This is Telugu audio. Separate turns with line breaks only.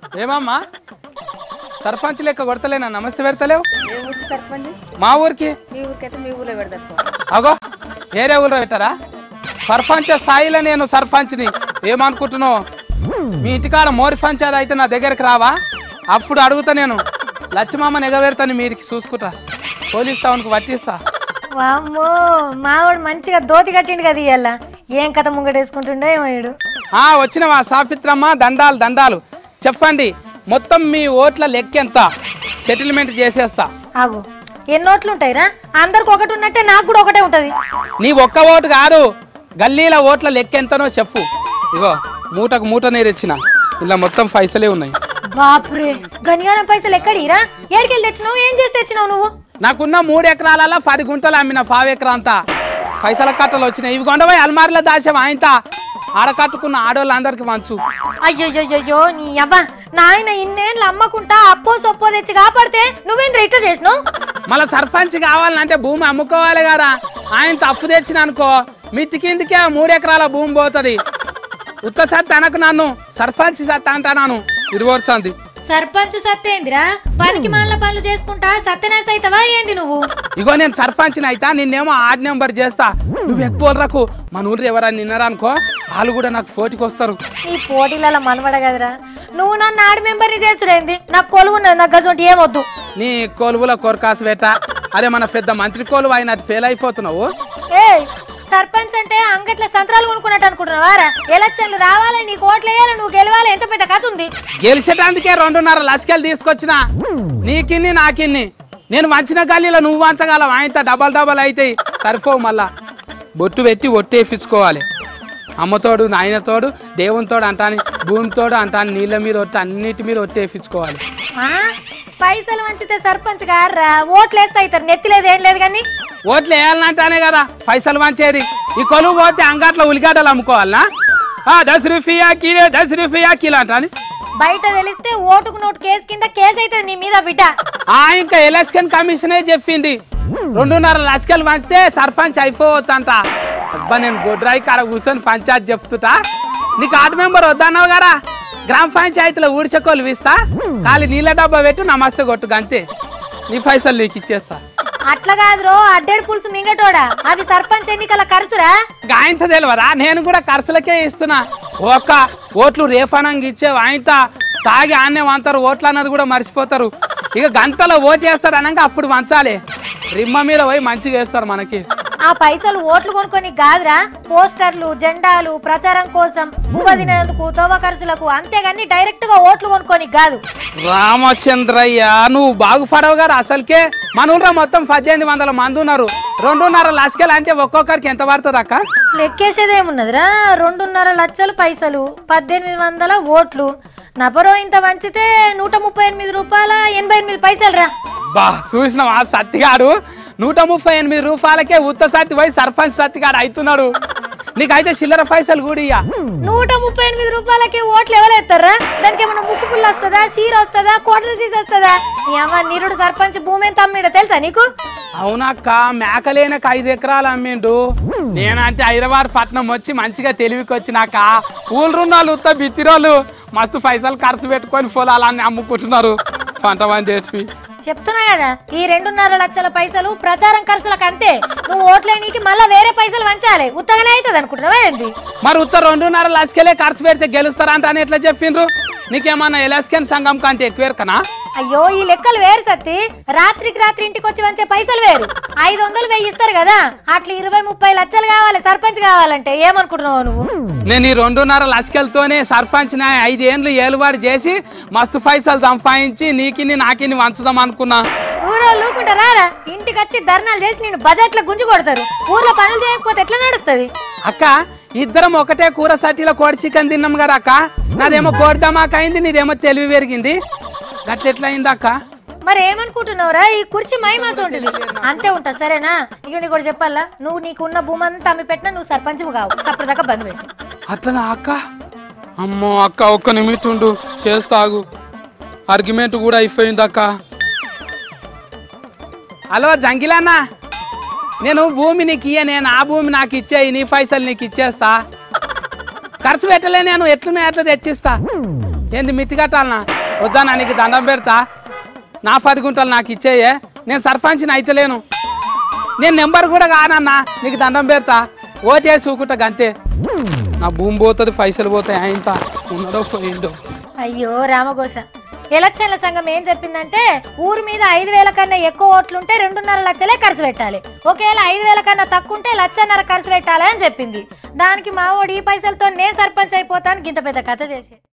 ఏమమ్మా సర్పంచ్ లెక్క కొడతలేనా నమస్తే పెడతలేవు
ఏ ఊరికి సర్పంచ్
మా ఊరికి
మీ ఊరికైతే మీ ఊర్లో పెడతారు పో.
అగో ఏరే ఊళ్ళో పెట్టారా సర్పంచ్ స్థాయిలో నేను సర్పంచ్ని ఏమనుకుంటున్నావు మీ ఇంటికాడ మోరి పంచాయతీ అయితే నా దగ్గరికి రావా అప్పుడు అడుగుతా నేను లచ్చిమామని ఎగబెడతాను మీరికి చూసుకుంటా పోలీస్ టౌన్కి పట్టిస్తా
వామ్మో మావాడు మంచిగా దోతి కట్టిండు కదా ఇవాళ ఏం కథ ముంగటేసుకుంటుండో ఏమో వీడు
ఆ వచ్చినవా సాఫిత్రమ్మ దండాలు దండాలు చెప్పండి మొత్తం మీ ఓట్ల లెక్కెంత సెటిల్మెంట్ చేసేస్తా
ఆగు ఎన్నోట్లు ఉంటాయిరా అందరికి ఒకటి ఉన్నట్టే నాకు కూడా ఒకటే ఉంటది
నీ ఒక్క ఓటు కాదు గల్లీల ఓట్ల లెక్కెంతనో చెప్పు ఇగో మూటకు మూట నేరెచ్చిన ఇలా మొత్తం పైసలే ఉన్నాయి
బాపురే గనియాన పైసలు ఎక్కడిరా ఏడికెళ్ళి తెచ్చినావు ఏం చేసి తెచ్చినావు నువ్వు
నాకున్న మూడు ఎకరాలలో పది గుంటలు అమ్మిన పావు ఎకరా అంతా పైసల కట్టలు వచ్చినాయి ఇవి కొండపోయి అల్మారిలో దాసాం ఆయంత ఆడకట్టుకున్న ఆడవాళ్ళందరికి మంచు
అయ్యో నీ అబ్బా నాయన ఇన్నేళ్ళు అమ్మకుంటా అప్పో సొప్పో తెచ్చి కాపాడితే నువ్వేం ఇట్లా చేసినావు
మళ్ళీ సర్పంచ్ కావాలంటే భూమి అమ్ముకోవాలి కదా ఆయన తప్పు తెచ్చిన అనుకో మిత్తి కిందికే మూడు ఎకరాల భూమి పోతుంది ఉత్త సత్త అనకు నన్ను సర్పంచ్ సత్త అంటాను ఇరువర్సంది
సర్పంచ్ సత్తేందిరా పనికి మాల పనులు చేసుకుంటా సత్యనాశ అయితవా ఏంది నువ్వు
ఇగో నేను సర్పంచ్ని అయితా నిన్నేమో ఆడ్ నెంబర్ చేస్తా నువ్వు ఎక్కువ రాకు మన ఊళ్ళో ఎవరైనా నిన్నారనుకో వాళ్ళు కూడా నాకు పోటీకి వస్తారు
ఈ పోటీలలో మనవడ కదరా నువ్వు నన్ను ఆడి మెంబర్ని చేసుడేంది నాకు కొలువు ఉన్నది నాకు గజొంటి ఏమొద్దు
నీ కొలువుల కొరకాసు పెట్ట అదే మన పెద్ద మంత్రి కొలువు అయినట్టు ఫెయిల్ అయిపోతున్నావు
ఏ సర్పంచ్ అంటే అంగట్ల సంత్రాలు కొనుక్కున్నట్టు అనుకుంటున్నావారా ఎలక్షన్లు రావాలి నీకు ఓట్లు వేయాలి నువ్వు గెలవాలి ఎంత పెద్ద కథ ఉంది
గెలిచేటానికే రెండున్నర లసికలు తీసుకొచ్చిన నీకిన్ని నాకిన్ని నేను వంచిన గల్లీలో నువ్వు వంచగలవు ఆయనతో డబల్ డబల్ అవుతాయి సరిపోవు మళ్ళా బొట్టు పెట్టి ఒట్టేపించుకోవాలి అమ్మతోడు నాయనతోడు దేవునితోడు అంటాను భూమితోడు అంటాను నీళ్ళ మీద ఒట్టి అన్నిటి మీద ఒట్టేపించుకోవాలి
ఆ? పైసలు వంచితే సర్పంచ్ గారా ఓట్లు వేస్తే అవుతారు నెత్తి లేదు ఏం లేదు కానీ
ఓట్లు వేయాలంటానే కదా పైసలు వంచేది ఈ కొలువు పోతే అంగట్లో ఉల్లిగడ్డలు అమ్ముకోవాలనా ఆ, దస్ రూపాయ కిలో దస్ రూపాయ కిలో అంటాను
బయట తెలిస్తే ఓటుకు నోటు కేసు కింద కేసు అవుతుంది నీ మీద బిడ్డ
ఆ ఇంకా ఎలక్షన్ కమిషనే చెప్పింది రెండున్నర లక్షలు పంచితే సర్పంచ్ అయిపోవచ్చు అంట అబ్బా నేను గొడ్రాయి కాడ కూర్చొని పంచాయత్ చెప్తుతా నీకు ఆర్డు మెంబర్ వద్దన్నావు కదా గ్రామ పంచాయతీలో ఊడిచకోలు ఇస్తా ఖాళీ నీళ్ళ డబ్బా పెట్టు నమస్తే కొట్టు అంతే నీ పైసలు నీకు ఇచ్చేస్తా
అట్లా కాదురో అడ్డేడు పులుసు మింగటోడా అవి సర్పంచ్ ఎన్నికల ఖర్చురా
గాయంత తెలియదా నేను కూడా ఖర్చులకే ఇస్తున్నా ఒక్క ఓట్లు రేఫానంగా ఇచ్చే ఆయనత తాగి ఆనే వంతారు ఓట్లు అన్నది కూడా మర్చిపోతారు ఇక గంటలో ఓటు వేస్తాడు అనగా అప్పుడు వంచాలి రిమ్మ మీద పోయి మంచిగా వేస్తారు మనకి
ఆ పైసలు ఓట్లు కొనుక్కొని కాదురా పోస్టర్లు జెండాలు ప్రచారం కోసం గువ్వ తినేందుకు తోవ ఖర్చులకు అంతేగాని డైరెక్ట్ గా ఓట్లు కొనుక్కొని కాదు
రామచంద్రయ్య నువ్వు బాగుపడవు గారు అసలుకే మన ఊళ్ళో మొత్తం పద్దెనిమిది వందల మంది ఉన్నారు రెండున్నర లక్షలు అంటే ఒక్కొక్కరికి ఎంత పడుతుంది అక్క
లెక్కేసేదేమున్నదిరా రెండున్నర లక్షలు పైసలు పద్దెనిమిది వందల ఓట్లు నపరో ఇంత వంచితే నూట ముప్పై ఎనిమిది రూపాయల ఎనభై ఎనిమిది పైసలు రా
బా చూసినావా సత్తిగాడు నూట ముప్పై ఎనిమిది రూపాయలకే ఉత్త సత్తి పోయి సర్పంచ్ సత్తిగాడు అవుతున్నాడు నీకైతే చిల్లర పైసలు కూడా ఇయ్య
నూట ముప్పై ఎనిమిది రూపాయలకి ఓట్లు ఎవరేస్తారా దానికి ఏమన్నా ముక్కు పుల్ల వస్తుందా షీర్ వస్తుందా కోటల సీస్ వస్తుందా నీ అమ్మ నిరుడు సర్పంచ్ భూమి ఎంత అమ్మిడో తెలుసా నీకు
అవునక్క మేకలేనక ఐదు ఎకరాలు అమ్మిండు నేనంటే హైదరాబాద్ పట్నం వచ్చి మంచిగా తెలివికి వచ్చినాక ఊళ్ళున్నోళ్ళు ఉత్త బిత్తిరోళ్ళు మస్తు పైసలు ఖర్చు పెట్టుకొని పొలాలన్నీ అమ్ముకుంటున్నారు పంట పండేటివి
చెప్తున్నా కదా ఈ రెండున్నర లక్షల పైసలు ప్రచారం ఖర్చులకు అంతే నువ్వు ఓట్లేనికి మళ్ళా వేరే పైసలు వంచాలి ఉత్తగానే అవుతుంది అనుకుంటున్నావా ఏంది
మరి ఉత్త రెండున్నర లక్షలే ఖర్చు పెడితే గెలుస్తారంట అని ఎట్లా చెప్పిండ్రు నీకేమన్నా ఎలక్షన్ సంఘం కంటే ఎక్కువ కనా
అయ్యో ఈ లెక్కలు వేరు సత్తి రాత్రికి రాత్రి ఇంటికి వచ్చి వంచే పైసలు వేరు ఐదు వందలు వెయ్యి ఇస్తారు కదా అట్లా ఇరవై ముప్పై లక్షలు కావాలి సర్పంచ్ కావాలంటే ఏమనుకుంటున్నావు నువ్వు
నేను ఈ రెండున్నర లక్షలతోనే సర్పంచ్ నా ఐదేండ్లు ఏలువాడు చేసి మస్తు పైసలు సంపాదించి నీకిని నాకిని వంచుదాం అనుకున్నా
ఊరో లూకుంటారా రా? ఇంటికి వచ్చి ధర్నాలు చేసి నేను బజెట్లో గుంజు కొడతారు ఊర్లో పనులు చేయకపోతే ఎట్లా నడుస్తుంది
అక్క ఇద్దరం ఒకటే కూర సట్టిలో కోడి చికెన్ తిన్నాం కదా అక్క నాదేమో కోడి దమాక అయింది నీదేమో తెలివి పెరిగింది గట్ల ఎట్లా అయింది అక్క
మరి ఏమనుకుంటున్నావురా ఈ కుర్చీ మైమాస ఉంటుంది అంతే ఉంటా సరేనా ఇక నీకు కూడా చెప్పాలా నువ్వు నీకున్న భూమి అంతా అమ్మి పెట్టినా నువ్వు సర్పంచ్ కావు సప్పటిదాకా బంద్ పెట్టు
అట్లనా అక్క అమ్మో అక్క ఒక్క నిమిషం ఉండు చేస్తాగు ఆర్గ్యుమెంట్ కూడా అయిపోయింది అక్క హలో జంగిలన్న నేను భూమి నీకు ఇయ్య నేను ఆ భూమి నాకు ఇచ్చేయి నీ పైసలు నీకు ఇచ్చేస్తా ఖర్చు పెట్టలే నేను ఎట్లున్నా ఎట్లా తెచ్చిస్తా ఏంది మిత్తి కట్టాలనా వద్దానా నీకు దండం పెడతా నా పది గుంటలు నాకు ఇచ్చేయే నేను సర్పంచ్ని అయితలేను నేను నెంబర్ కూడా కానన్నా నీకు దండం పెడతా ఓటేసి ఊకుంటా గంతే నా భూమి పోతుంది పైసలు పోతాయి ఆయన ఉన్నడో పోయిండో
అయ్యో రామగోస ఎలక్షన్ల సంఘం ఏం చెప్పిందంటే ఊరు మీద ఐదు వేల కన్నా ఎక్కువ ఓట్లుంటే రెండున్నర లక్షలే ఖర్చు పెట్టాలి ఒకవేళ ఐదు వేల కన్నా తక్కువ ఉంటే లక్షన్నర ఖర్చు పెట్టాలి అని చెప్పింది దానికి మా ఓడి ఈ పైసలతో నేను సర్పంచ్ అయిపోతాను ఇంత పెద్ద కథ చేసి